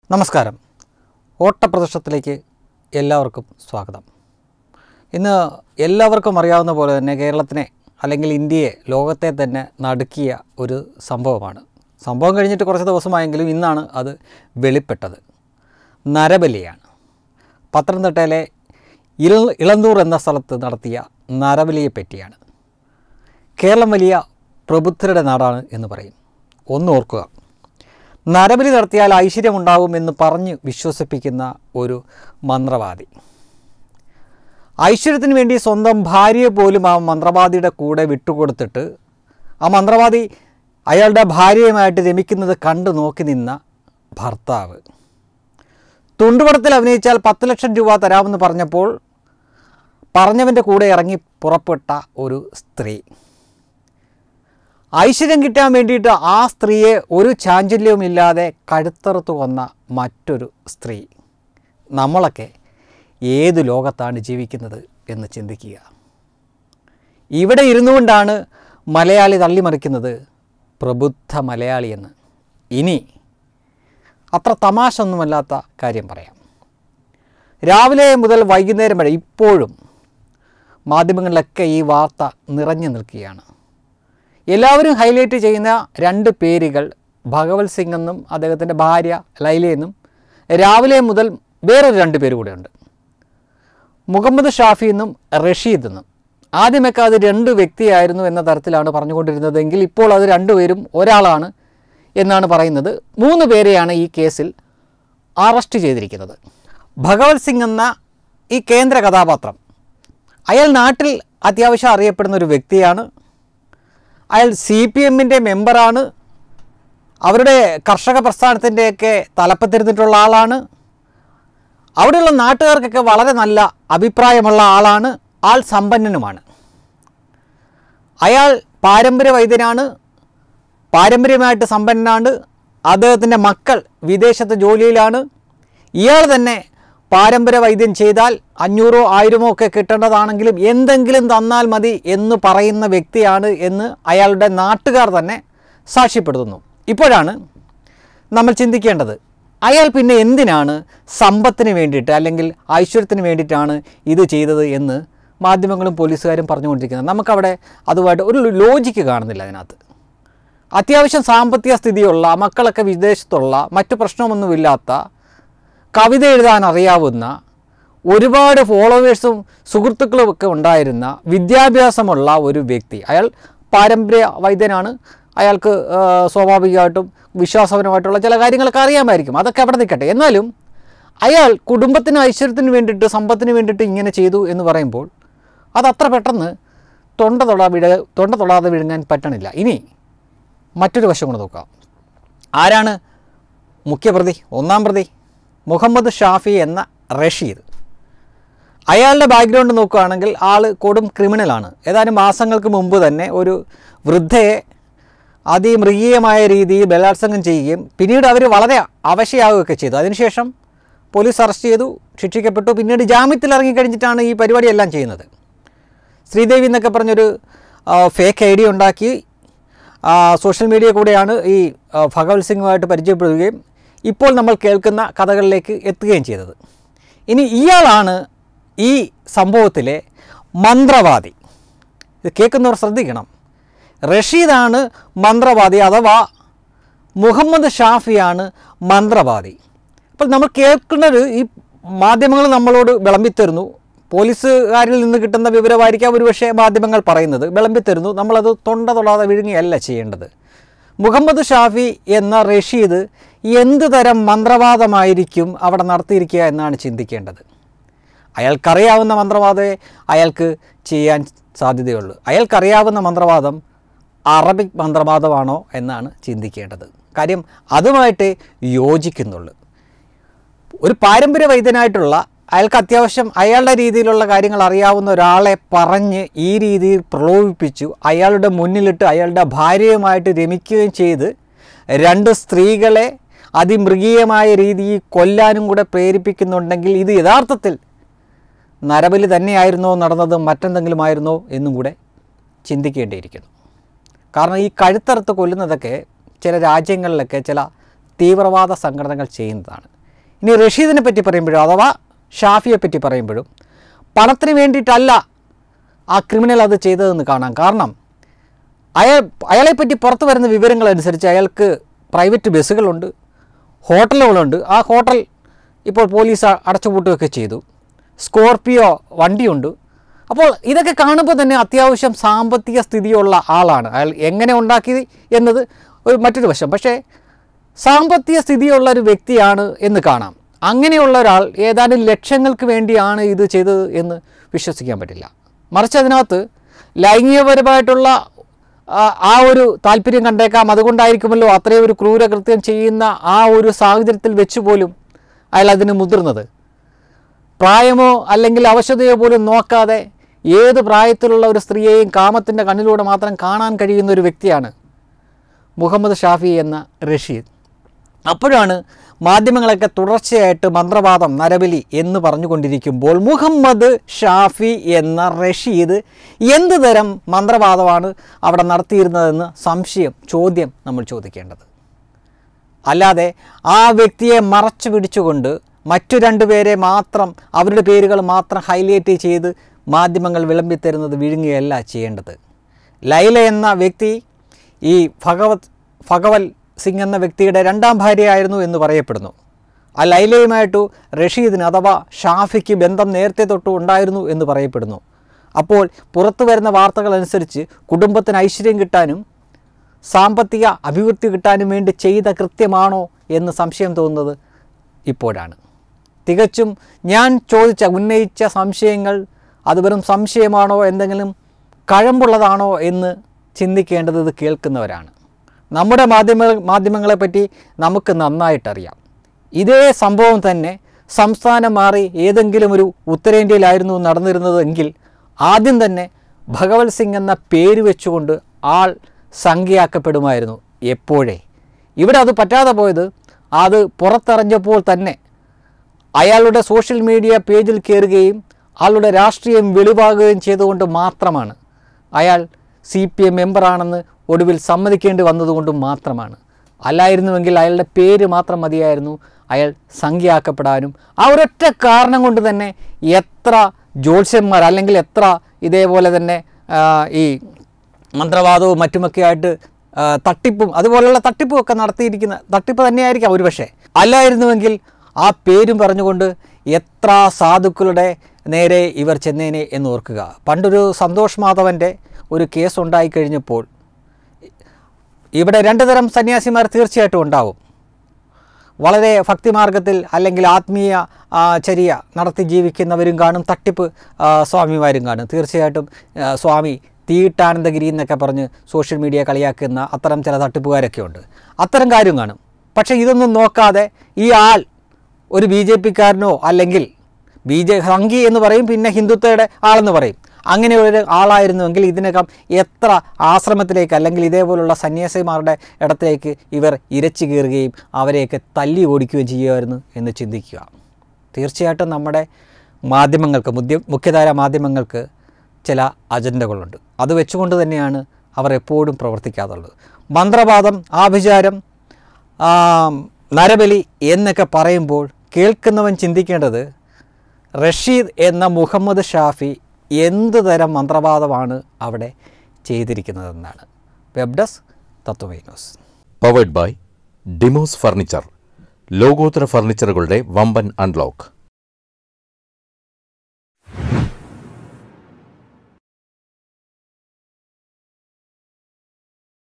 നമസ്കാരം ഓട്ടപ്രദർശനത്തിലേക്ക് എല്ലാവർക്കും സ്വാഗതം ഇന്ന് എല്ലാവർക്കും അറിയാവുന്ന പോലെ തന്നെ കേരളത്തിനെ അല്ലെങ്കിൽ ഇന്ത്യയെ ലോകത്തെ തന്നെ നടുക്കിയ ഒരു സംഭവമാണ് സംഭവം കഴിഞ്ഞിട്ട് കുറച്ച് ദിവസമായെങ്കിലും ഇന്നാണ് അത് വെളിപ്പെട്ടത് നരബലിയാണ് പത്തനംതിട്ടയിലെ ഇള ഇളന്തൂർ എന്ന സ്ഥലത്ത് നടത്തിയ നരബലിയെ പറ്റിയാണ് കേരളം വലിയ പ്രബുദ്ധരുടെ നാടാണ് എന്ന് പറയും ഒന്ന് ഓർക്കുക നരബലി നടത്തിയാൽ ഐശ്വര്യമുണ്ടാകുമെന്ന് പറഞ്ഞ് വിശ്വസിപ്പിക്കുന്ന ഒരു മന്ത്രവാദി ഐശ്വര്യത്തിന് വേണ്ടി സ്വന്തം ഭാര്യയെ പോലും ആ മന്ത്രവാദിയുടെ കൂടെ വിട്ടുകൊടുത്തിട്ട് ആ മന്ത്രവാദി അയാളുടെ ഭാര്യയുമായിട്ട് രമിക്കുന്നത് കണ്ടു നോക്കി നിന്ന ഭർത്താവ് തുണ്ടുപടത്തിൽ അഭിനയിച്ചാൽ പത്ത് ലക്ഷം രൂപ തരാമെന്ന് പറഞ്ഞപ്പോൾ പറഞ്ഞവൻ്റെ കൂടെ ഇറങ്ങി പുറപ്പെട്ട ഒരു സ്ത്രീ ഐശ്വര്യം കിട്ടാൻ വേണ്ടിയിട്ട് ആ സ്ത്രീയെ ഒരു ചാഞ്ചല്യവുമില്ലാതെ കഴുത്തറുത്ത് കൊന്ന മറ്റൊരു സ്ത്രീ നമ്മളൊക്കെ ഏതു ലോകത്താണ് ജീവിക്കുന്നത് എന്ന് ചിന്തിക്കുക ഇവിടെ ഇരുന്നു കൊണ്ടാണ് മലയാളി തള്ളിമറിക്കുന്നത് പ്രബുദ്ധ മലയാളി എന്ന് ഇനി അത്ര തമാശ ഒന്നുമല്ലാത്ത കാര്യം പറയാം രാവിലെ മുതൽ വൈകുന്നേരം വരെ ഇപ്പോഴും മാധ്യമങ്ങളിലൊക്കെ ഈ വാർത്ത നിറഞ്ഞു നിൽക്കുകയാണ് എല്ലാവരും ഹൈലൈറ്റ് ചെയ്യുന്ന രണ്ട് പേരുകൾ ഭഗവത് സിംഗ് എന്നും അദ്ദേഹത്തിൻ്റെ ഭാര്യ ലൈല എന്നും രാവിലെ മുതൽ വേറൊരു രണ്ട് പേര് കൂടെയുണ്ട് മുഹമ്മദ് ഷാഫി എന്നും റഷീദ് എന്നും ആദ്യമൊക്കെ അത് രണ്ട് വ്യക്തിയായിരുന്നു എന്ന തരത്തിലാണ് പറഞ്ഞുകൊണ്ടിരുന്നതെങ്കിൽ ഇപ്പോൾ അത് രണ്ടുപേരും ഒരാളാണ് എന്നാണ് പറയുന്നത് മൂന്ന് പേരെയാണ് ഈ കേസിൽ അറസ്റ്റ് ചെയ്തിരിക്കുന്നത് ഭഗവത് സിംഗ് എന്ന ഈ കേന്ദ്ര കഥാപാത്രം അയാൾ നാട്ടിൽ അത്യാവശ്യം അറിയപ്പെടുന്ന ഒരു വ്യക്തിയാണ് അയാൾ സി പി എമ്മിൻ്റെ മെമ്പറാണ് അവരുടെ കർഷക പ്രസ്ഥാനത്തിൻ്റെയൊക്കെ തലപ്പത്തിരുന്നിട്ടുള്ള ആളാണ് അവിടെയുള്ള നാട്ടുകാർക്കൊക്കെ വളരെ നല്ല അഭിപ്രായമുള്ള ആളാണ് ആൾ സമ്പന്നനുമാണ് അയാൾ പാരമ്പര്യ വൈദ്യനാണ് പാരമ്പര്യമായിട്ട് സമ്പന്നനാണ് അദ്ദേഹത്തിൻ്റെ മക്കൾ വിദേശത്ത് ജോലിയിലാണ് ഇയാൾ തന്നെ പാരമ്പര്യ വൈദ്യം ചെയ്താൽ അഞ്ഞൂറോ ആയിരമോ ഒക്കെ കിട്ടേണ്ടതാണെങ്കിലും എന്തെങ്കിലും തന്നാൽ മതി എന്ന് പറയുന്ന വ്യക്തിയാണ് എന്ന് അയാളുടെ നാട്ടുകാർ തന്നെ സാക്ഷ്യപ്പെടുത്തുന്നു ഇപ്പോഴാണ് നമ്മൾ ചിന്തിക്കേണ്ടത് അയാൾ പിന്നെ എന്തിനാണ് സമ്പത്തിന് വേണ്ടിയിട്ട് അല്ലെങ്കിൽ ഐശ്വര്യത്തിന് വേണ്ടിയിട്ടാണ് ഇത് ചെയ്തത് എന്ന് മാധ്യമങ്ങളും പോലീസുകാരും പറഞ്ഞുകൊണ്ടിരിക്കുന്നത് നമുക്കവിടെ അതുമായിട്ട് ഒരു ലോജിക്ക് കാണുന്നില്ല അതിനകത്ത് അത്യാവശ്യം സാമ്പത്തിക സ്ഥിതിയുള്ള മക്കളൊക്കെ വിദേശത്തുള്ള മറ്റു പ്രശ്നമൊന്നുമില്ലാത്ത കവിത എഴുതാൻ അറിയാവുന്ന ഒരുപാട് ഫോളോവേഴ്സും സുഹൃത്തുക്കളും ഒക്കെ ഉണ്ടായിരുന്ന വിദ്യാഭ്യാസമുള്ള ഒരു വ്യക്തി അയാൾ പാരമ്പര്യ വൈദ്യനാണ് അയാൾക്ക് ആ, സ്വാഭാവികമായിട്ടും വിശ്വാസപരമായിട്ടുള്ള ചില കാര്യങ്ങളൊക്കെ അറിയാമായിരിക്കും അതൊക്കെ അവിടെ നിൽക്കട്ടെ എന്നാലും അയാൾ കുടുംബത്തിന് ഐശ്വര്യത്തിന് വേണ്ടിയിട്ട് സമ്പത്തിന് വേണ്ടിയിട്ട് ഇങ്ങനെ ചെയ്തു എന്ന് പറയുമ്പോൾ അതത്ര പെട്ടെന്ന് തൊണ്ട തൊടാ വിഴ തൊണ്ട തൊടാതെ വിഴുങ്ങാൻ പറ്റണില്ല ഇനി മറ്റൊരു വശം കൂടെ നോക്കാം ആരാണ് മുഖ്യപ്രതി ഒന്നാം പ്രതി മുഹമ്മദ് ഷാഫി എന്ന റഷീദ് അയാളുടെ ബാക്ക്ഗ്രൗണ്ട് നോക്കുകയാണെങ്കിൽ ആൾ കൊടും ക്രിമിനലാണ് ഏതാനും മാസങ്ങൾക്ക് മുമ്പ് തന്നെ ഒരു വൃദ്ധയെ അതിമൃഗീയമായ രീതിയിൽ ബലാത്സംഗം ചെയ്യുകയും പിന്നീട് അവർ വളരെ അവശയാവുകയൊക്കെ ചെയ്തു അതിനുശേഷം പോലീസ് അറസ്റ്റ് ചെയ്തു ശിക്ഷിക്കപ്പെട്ടു പിന്നീട് ജാമ്യത്തിൽ ഇറങ്ങിക്കഴിഞ്ഞിട്ടാണ് ഈ പരിപാടിയെല്ലാം ചെയ്യുന്നത് ശ്രീദേവി എന്നൊക്കെ പറഞ്ഞൊരു ഫേക്ക് ഐ ഡി ഉണ്ടാക്കി ആ, സോഷ്യൽ മീഡിയ കൂടെയാണ് ഈ ആ, ഭഗവത് സിംഗുമായിട്ട് പരിചയപ്പെടുകയും ഇപ്പോൾ നമ്മൾ കേൾക്കുന്ന കഥകളിലേക്ക് എത്തുകയും ചെയ്തത് ഇനി ഇയാളാണ് ഈ സംഭവത്തിലെ മന്ത്രവാദി ഇത് കേൾക്കുന്നവർ ശ്രദ്ധിക്കണം റഷീദാണ് മന്ത്രവാദി അഥവാ മുഹമ്മദ് ഷാഫിയാണ് മന്ത്രവാദി അപ്പോൾ നമ്മൾ കേൾക്കുന്നത് ഈ മാധ്യമങ്ങൾ നമ്മളോട് വിളമ്പിത്തരുന്നു പോലീസുകാരിൽ നിന്ന് കിട്ടുന്ന വിവരമായിരിക്കാം ഒരുപക്ഷെ മാധ്യമങ്ങൾ പറയുന്നത് വിളമ്പിത്തരുന്നു നമ്മളത് തൊണ്ട തൊടാതെ വിഴുങ്ങിയല്ല ചെയ്യേണ്ടത് മുഹമ്മദ് ഷാഫി എന്ന റഷീദ് എന്ത് തരം മന്ത്രവാദമായിരിക്കും അവിടെ നടത്തിയിരിക്കുക എന്നാണ് ചിന്തിക്കേണ്ടത് അയാൾക്കറിയാവുന്ന മന്ത്രവാദമേ അയാൾക്ക് ചെയ്യാൻ സാധ്യതയുള്ളൂ അയാൾക്കറിയാവുന്ന മന്ത്രവാദം അറബിക് മന്ത്രവാദമാണോ എന്നാണ് ചിന്തിക്കേണ്ടത് കാര്യം അതുമായിട്ട് യോജിക്കുന്നുള്ളൂ ഒരു പാരമ്പര്യ വൈദ്യനായിട്ടുള്ള അയാൾക്ക് അത്യാവശ്യം അയാളുടെ രീതിയിലുള്ള കാര്യങ്ങൾ അറിയാവുന്ന ഒരാളെ പറഞ്ഞ് ഈ രീതിയിൽ പ്രലോഭിപ്പിച്ചു അയാളുടെ മുന്നിലിട്ട് അയാളുടെ ഭാര്യയുമായിട്ട് രമിക്കുകയും ചെയ്ത് രണ്ട് സ്ത്രീകളെ അതിമൃഗീയമായ രീതിയിൽ കൊല്ലാനും കൂടെ പ്രേരിപ്പിക്കുന്നുണ്ടെങ്കിൽ ഇത് യഥാർത്ഥത്തിൽ നരബലി തന്നെയായിരുന്നോ നടന്നത് മറ്റെന്തെങ്കിലും ആയിരുന്നോ എന്നും കൂടെ ചിന്തിക്കേണ്ടിയിരിക്കുന്നു കാരണം ഈ കഴുത്തറുത്ത് കൊല്ലുന്നതൊക്കെ ചില രാജ്യങ്ങളിലൊക്കെ ചില തീവ്രവാദ സംഘടനകൾ ചെയ്യുന്നതാണ് ഇനി റഷീദിനെ പറ്റി പറയുമ്പോഴും അഥവാ ഷാഫിയെ പറ്റി പറയുമ്പോഴും പണത്തിന് വേണ്ടിയിട്ടല്ല ആ ക്രിമിനൽ അത് ചെയ്തതെന്ന് കാണാം കാരണം അയാൾ അയാളെപ്പറ്റി പുറത്തു വരുന്ന വിവരങ്ങൾ അനുസരിച്ച് അയാൾക്ക് പ്രൈവറ്റ് ബസ്സുകളുണ്ട് ഹോട്ടലുകളുണ്ട് ആ ഹോട്ടൽ ഇപ്പോൾ പോലീസ് അ- അടച്ചുപൂട്ടുകയൊക്കെ ചെയ്തു സ്കോർപിയോ വണ്ടിയുണ്ട് അപ്പോൾ ഇതൊക്കെ കാണുമ്പോൾ തന്നെ അത്യാവശ്യം സാമ്പത്തിക സ്ഥിതിയുള്ള ആളാണ് അയാൾ എങ്ങനെ ഉണ്ടാക്കി എന്നത് ഒരു മറ്റൊരു വശം പക്ഷേ സാമ്പത്തിക സ്ഥിതിയുള്ള ഒരു വ്യക്തിയാണ് എന്ന് കാണാം അങ്ങനെയുള്ള ഒരാൾ ഏതാനും ലക്ഷങ്ങൾക്ക് വേണ്ടിയാണ് ഇത് ചെയ്തത് എന്ന് വിശ്വസിക്കാൻ പറ്റില്ല മറിച്ച് അതിനകത്ത് ലൈംഗികപരമായിട്ടുള്ള ആ, ആ ഒരു താല്പര്യം കണ്ടേക്കാം അതുകൊണ്ടായിരിക്കുമല്ലോ അത്രയും ഒരു ക്രൂരകൃത്യം ചെയ്യുന്ന ആ ഒരു സാഹചര്യത്തിൽ വെച്ച് പോലും അയാൾ അതിന് മുതിർന്നത് പ്രായമോ അല്ലെങ്കിൽ അവശതയോ പോലും നോക്കാതെ ഏത് പ്രായത്തിലുള്ള ഒരു സ്ത്രീയെയും കാമത്തിൻ്റെ കണ്ണിലൂടെ മാത്രം കാണാൻ കഴിയുന്ന ഒരു വ്യക്തിയാണ് മുഹമ്മദ് ഷാഫി എന്ന റഷീദ് അപ്പോഴാണ് മാധ്യമങ്ങളൊക്കെ തുടർച്ചയായിട്ട് മന്ത്രവാദം നരബലി എന്ന് പറഞ്ഞുകൊണ്ടിരിക്കുമ്പോൾ മുഹമ്മദ് ഷാഫി എന്ന റഷീദ് എന്ത് തരം മന്ത്രവാദമാണ് അവിടെ നടത്തിയിരുന്നതെന്ന് സംശയം ചോദ്യം നമ്മൾ ചോദിക്കേണ്ടത് അല്ലാതെ ആ വ്യക്തിയെ മറച്ചു പിടിച്ചുകൊണ്ട് മറ്റു രണ്ടുപേരെ മാത്രം അവരുടെ പേരുകൾ മാത്രം ഹൈലൈറ്റ് ചെയ്ത് മാധ്യമങ്ങൾ വിളമ്പിത്തരുന്നത് വിഴുങ്ങുകയല്ല ചെയ്യേണ്ടത് ലൈല എന്ന വ്യക്തി ഈ ഭഗവത് ഭഗവൽ സിംഗ് എന്ന വ്യക്തിയുടെ രണ്ടാം ഭാര്യയായിരുന്നു എന്ന് പറയപ്പെടുന്നു ആ ലൈലയുമായിട്ടു റഷീദിന് അഥവാ ഷാഫിക്ക് ബന്ധം നേരത്തെ തൊട്ട് ഉണ്ടായിരുന്നു എന്ന് പറയപ്പെടുന്നു അപ്പോൾ പുറത്തു വരുന്ന വാർത്തകൾ അനുസരിച്ച് കുടുംബത്തിന് ഐശ്വര്യം കിട്ടാനും സാമ്പത്തിക അഭിവൃദ്ധി കിട്ടാനും വേണ്ടി ചെയ്ത കൃത്യമാണോ എന്ന് സംശയം തോന്നുന്നത് ഇപ്പോഴാണ് തികച്ചും ഞാൻ ചോദിച്ച ഉന്നയിച്ച സംശയങ്ങൾ അത് വെറും സംശയമാണോ എന്തെങ്കിലും കഴമ്പുള്ളതാണോ എന്ന് ചിന്തിക്കേണ്ടത് ഇത് കേൾക്കുന്നവരാണ് നമ്മുടെ മാധ്യമ മാധ്യമങ്ങളെപ്പറ്റി നമുക്ക് നന്നായിട്ടറിയാം ഇതേ സംഭവം തന്നെ സംസ്ഥാനം മാറി ഏതെങ്കിലും ഒരു ഉത്തരേന്ത്യയിലായിരുന്നു നടന്നിരുന്നതെങ്കിൽ ആദ്യം തന്നെ ഭഗവത് സിംഗ് എന്ന പേര് വെച്ചുകൊണ്ട് ആൾ സംഖ്യയാക്കപ്പെടുമായിരുന്നു എപ്പോഴേ ഇവിടെ അത് പറ്റാതെ പോയത് അത് പുറത്തറിഞ്ഞപ്പോൾ തന്നെ അയാളുടെ സോഷ്യൽ മീഡിയ പേജിൽ കയറുകയും ആളുടെ രാഷ്ട്രീയം വെളിവാകുകയും ചെയ്തുകൊണ്ട് മാത്രമാണ് അയാൾ സി പി എം മെമ്പറാണെന്ന് ഒടുവിൽ സമ്മതിക്കേണ്ടി വന്നതുകൊണ്ട് മാത്രമാണ് അല്ലായിരുന്നുവെങ്കിൽ അയാളുടെ പേര് മാത്രം മതിയായിരുന്നു അയാൾ സംഖ്യയാക്കപ്പെടാനും ആ ഒരൊറ്റ കാരണം കൊണ്ട് തന്നെ എത്ര ജ്യോത്സ്യന്മാർ അല്ലെങ്കിൽ എത്ര ഇതേപോലെ തന്നെ ആ, ഈ മന്ത്രവാദവും മറ്റുമൊക്കെ ആയിട്ട് ആ, തട്ടിപ്പും അതുപോലുള്ള തട്ടിപ്പും ഒക്കെ നടത്തിയിരിക്കുന്ന തട്ടിപ്പ് തന്നെയായിരിക്കാം ഒരുപക്ഷെ അല്ലായിരുന്നുവെങ്കിൽ ആ പേരും പറഞ്ഞുകൊണ്ട് എത്ര സാധുക്കളുടെ നേരെ ഇവർ ചെന്നേനെ എന്ന് ഓർക്കുക പണ്ടൊരു സന്തോഷ് മാധവൻ്റെ ഒരു കേസ് ഉണ്ടായിക്കഴിഞ്ഞപ്പോൾ ഇവിടെ രണ്ട് തരം സന്യാസിമാർ തീർച്ചയായിട്ടും ഉണ്ടാവും വളരെ ഭക്തിമാർഗത്തിൽ അല്ലെങ്കിൽ ആത്മീയ ആ, ചര്യ നടത്തി ജീവിക്കുന്നവരും കാണും തട്ടിപ്പ് ആ, സ്വാമിമാരും കാണും തീർച്ചയായിട്ടും ആ, സ്വാമി തീയിട്ടാനന്ദഗിരി എന്നൊക്കെ പറഞ്ഞ് സോഷ്യൽ മീഡിയ കളിയാക്കുന്ന അത്തരം ചില തട്ടിപ്പുകാരൊക്കെ ഉണ്ട് അത്തരം കാര്യം കാണും പക്ഷേ ഇതൊന്നും നോക്കാതെ ഈ ആൾ ഒരു ബി ജെ പിക്കാരനോ അല്ലെങ്കിൽ ബി ജെ സംഘി എന്ന് പറയും പിന്നെ ഹിന്ദുത്വയുടെ ആളെന്ന് പറയും അങ്ങനെ ഒരു ആളായിരുന്നുവെങ്കിൽ ഇതിനകം എത്ര ആശ്രമത്തിലേക്ക് അല്ലെങ്കിൽ ഇതേപോലുള്ള സന്യാസിമാരുടെ ഇടത്തേക്ക് ഇവർ ഇരച്ചു കയറുകയും അവരെയൊക്കെ തല്ലി ഓടിക്കുകയും ചെയ്യുമായിരുന്നു എന്ന് ചിന്തിക്കുക തീർച്ചയായിട്ടും നമ്മുടെ മാധ്യമങ്ങൾക്ക് മുദ്യ മുഖ്യധാര മാധ്യമങ്ങൾക്ക് ചില അജണ്ടകളുണ്ട് അത് വെച്ചുകൊണ്ട് തന്നെയാണ് അവർ എപ്പോഴും പ്രവർത്തിക്കാറുള്ളത് മന്ത്രവാദം ആഭിചാരം ആ, നരബലി എന്നൊക്കെ പറയുമ്പോൾ കേൾക്കുന്നവൻ ചിന്തിക്കേണ്ടത് റഷീദ് എന്ന മുഹമ്മദ് ഷാഫി എന്ത് തരം മന്ത്രവാദമാണ് അവിടെ ചെയ്തിരിക്കുന്നതെന്നാണ് web desk Tatwamayi news powered by Demos furniture ലോകോത്തര ഫർണിച്ചറുകളുടെ വമ്പൻ അൺലോക്ക്